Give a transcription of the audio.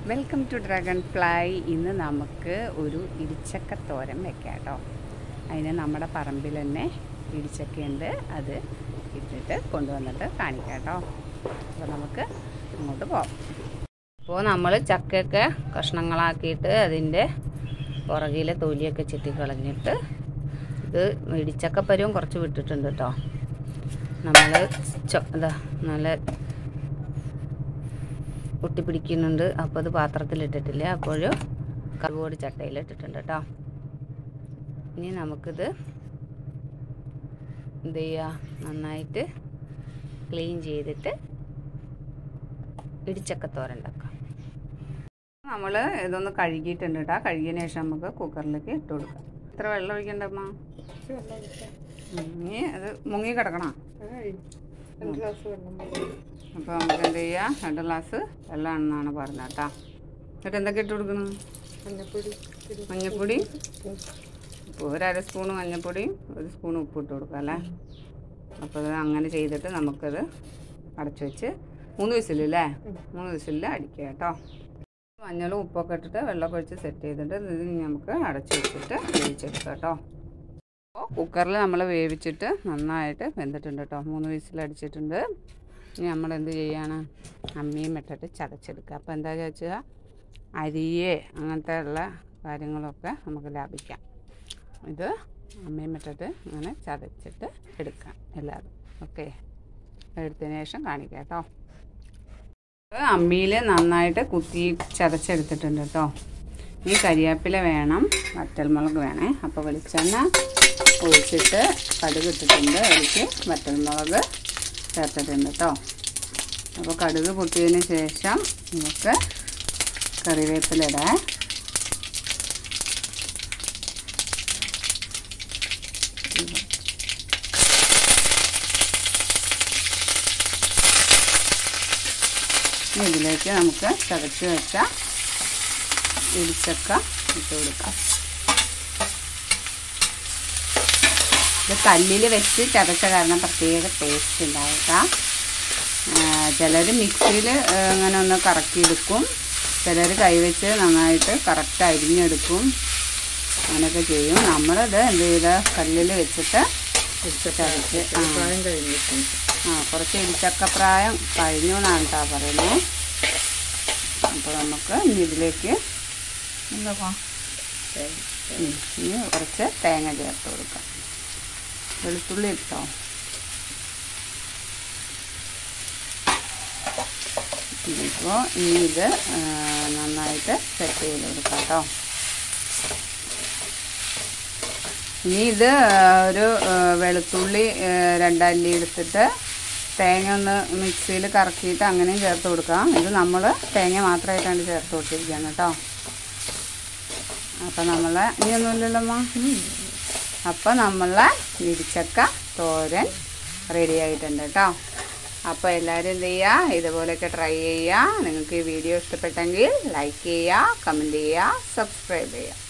welcome to dragon fly ഇന്ന് നമുക്ക് ഒരു ഇടിച്ചക്ക തോരൻ വെക്കാം കേട്ടോ അതിന് നമ്മുടെ പറമ്പിൽ തന്നെ ഇടിച്ചക്കയുണ്ട് അത് ഇട്ടിട്ട് കൊണ്ടുവന്നിട്ട് കാണിക്കാം കേട്ടോ അപ്പോൾ നമുക്ക് അങ്ങോട്ട് പോകാം അപ്പോൾ നമ്മൾ ചക്കയൊക്കെ കഷ്ണങ്ങളാക്കിയിട്ട് അതിൻ്റെ പുറകിലെ തൊലിയൊക്കെ ചെത്തിക്കളഞ്ഞിട്ട് ഇത് ഇടിച്ചക്കപ്പരവും കുറച്ച് വിട്ടിട്ടുണ്ട് കേട്ടോ നമ്മൾ ഇതാ നല്ല ഒട്ടിപ്പിടിക്കുന്നുണ്ട് അപ്പോൾ അത് പാത്രത്തിലിട്ടിട്ടില്ല അപ്പോൾ കറുപോട് ചട്ടയിൽ ഇട്ടിട്ടുണ്ട് കേട്ടോ ഇനി നമുക്കിത് എന്ത് ചെയ്യുക നന്നായിട്ട് ക്ലീൻ ചെയ്തിട്ട് ഇടിച്ചക്കത്തോരൻ ഉണ്ടാക്കാം നമ്മൾ ഇതൊന്ന് കഴുകിയിട്ടുണ്ട് കേട്ടോ കഴുകിയതിന് ശേഷം നമുക്ക് കുക്കറിലേക്ക് ഇട്ട് കൊടുക്കാം എത്ര വെള്ളം ഒഴിക്കണ്ടമ്മ ഇനി അത് മുങ്ങി കിടക്കണം അപ്പോൾ നമുക്ക് എന്ത് ചെയ്യാം രണ്ട് ഗ്ലാസ് വെള്ളമാണെന്നാണ് പറഞ്ഞത് കേട്ടോ എന്നിട്ട് എന്തൊക്കെ ഇട്ട് കൊടുക്കണം മഞ്ഞൾപ്പൊടി ഉപ്പ് ഒരു അര സ്പൂൺ മഞ്ഞൾപ്പൊടിയും ഒരു സ്പൂൺ ഉപ്പ് ഇട്ട് കൊടുക്കാം അല്ലേ അപ്പോൾ അത് അങ്ങനെ ചെയ്തിട്ട് നമുക്കത് അടച്ചു വെച്ച് മൂന്ന് വിസിലല്ലേ മൂന്ന് വിസിലിൽ അടിക്കുക കേട്ടോ മഞ്ഞളും ഉപ്പൊക്കെ ഇട്ടിട്ട് വെള്ളമൊക്കെ ഒഴിച്ച് സെറ്റ് ചെയ്തിട്ട് ഇത് നമുക്ക് അടച്ചു വെച്ചിട്ട് വേവിച്ചെടുക്കാം കേട്ടോ അപ്പോൾ കുക്കറിൽ നമ്മൾ വേവിച്ചിട്ട് നന്നായിട്ട് വെന്തിട്ടുണ്ട് കേട്ടോ മൂന്ന് വിസിലടിച്ചിട്ടുണ്ട് ഇനി നമ്മൾ എന്ത് ചെയ്യാണ് അമ്മിയും ഇട്ടിട്ട് ചതച്ചെടുക്കുക അപ്പോൾ എന്താ വെച്ചാൽ അരിയെ അങ്ങനത്തെ ഉള്ള കാര്യങ്ങളൊക്കെ നമുക്ക് ലാഭിക്കാം ഇത് അമ്മയും ഇട്ടിട്ട് ഇങ്ങനെ ചതച്ചിട്ട് എടുക്കാം എല്ലാവരും ഓക്കെ എടുത്തതിന് ശേഷം കാണിക്കാം കേട്ടോ അമ്മിയിൽ നന്നായിട്ട് കുത്തി ചതച്ചെടുത്തിട്ടുണ്ട് കേട്ടോ ഈ കരിവേപ്പില വേണം വറ്റൽമുളക് വേണേ അപ്പോൾ വെളിച്ചെണ്ണ ഒഴിച്ചിട്ട് കടുക് ഇട്ടിട്ടുണ്ട് അതിലേക്ക് വറ്റൽമുളക് ചേർത്തിട്ടുണ്ട് കേട്ടോ അപ്പോൾ കടുക് പൊട്ടിയതിന് ശേഷം നമുക്ക് കറിവേപ്പില ഇടാം ഇതിലേക്ക് നമുക്ക് ചതച്ച് വെച്ച ഇടിച്ചക്ക ഇട്ട് കൊടുക്കാം ഇത് കല്ലിൽ വെച്ച് ചതച്ച കാരണം പ്രത്യേക ടേസ്റ്റ് ഉണ്ടായേക്കാം ചിലർ മിക്സിയിൽ അങ്ങനെ ഒന്ന് കറക്കിയെടുക്കും ചിലർ കൈവച്ച് നന്നായിട്ട് കറക്റ്റ് അരിഞ്ഞെടുക്കും അങ്ങനെയൊക്കെ ചെയ്യും നമ്മളത് എന്ത് ചെയ്ത് കല്ലിൽ വെച്ചിട്ട് ചതച്ച് ആ ആ കുറച്ച് ഇടിച്ചക്കപ്രായം കഴിഞ്ഞു എന്നാണ് കേട്ടോ പറയുന്നത് അപ്പോൾ നമുക്ക് ഇനി ഇതിലേക്ക് എന്താ ഇനി കുറച്ച് തേങ്ങ ചേർത്ത് കൊടുക്കാം വെളുത്തുള്ളി ഇട്ടോ ഇപ്പോൾ ഇനി ഇത് നന്നായിട്ട് സെറ്റ് ചെയ്ത് കൊടുക്കാം കേട്ടോ ഇനി ഇത് ഒരു വെളുത്തുള്ളി രണ്ടല്ലി എടുത്തിട്ട് തേങ്ങ ഒന്ന് മിക്സിയിൽ കറക്കിയിട്ട് അങ്ങനെയും ചേർത്ത് കൊടുക്കാം ഇത് നമ്മൾ തേങ്ങ മാത്രമായിട്ടാണ് ചേർത്ത് കൊടുത്തിരിക്കുകയാണ് കേട്ടോ അപ്പം നമ്മൾ ഇനിയൊന്നുമില്ലല്ലോ അപ്പം നമ്മളെ ഇടിച്ചക്ക തോരൻ റെഡി ആയിട്ടുണ്ട് കേട്ടോ അപ്പോൾ എല്ലാവരും എന്ത് ചെയ്യുക ഇതുപോലെയൊക്കെ ട്രൈ ചെയ്യുക നിങ്ങൾക്ക് ഈ വീഡിയോ ഇഷ്ടപ്പെട്ടെങ്കിൽ ലൈക്ക് ചെയ്യുക കമൻറ്റ് ചെയ്യുക സബ്സ്ക്രൈബ് ചെയ്യുക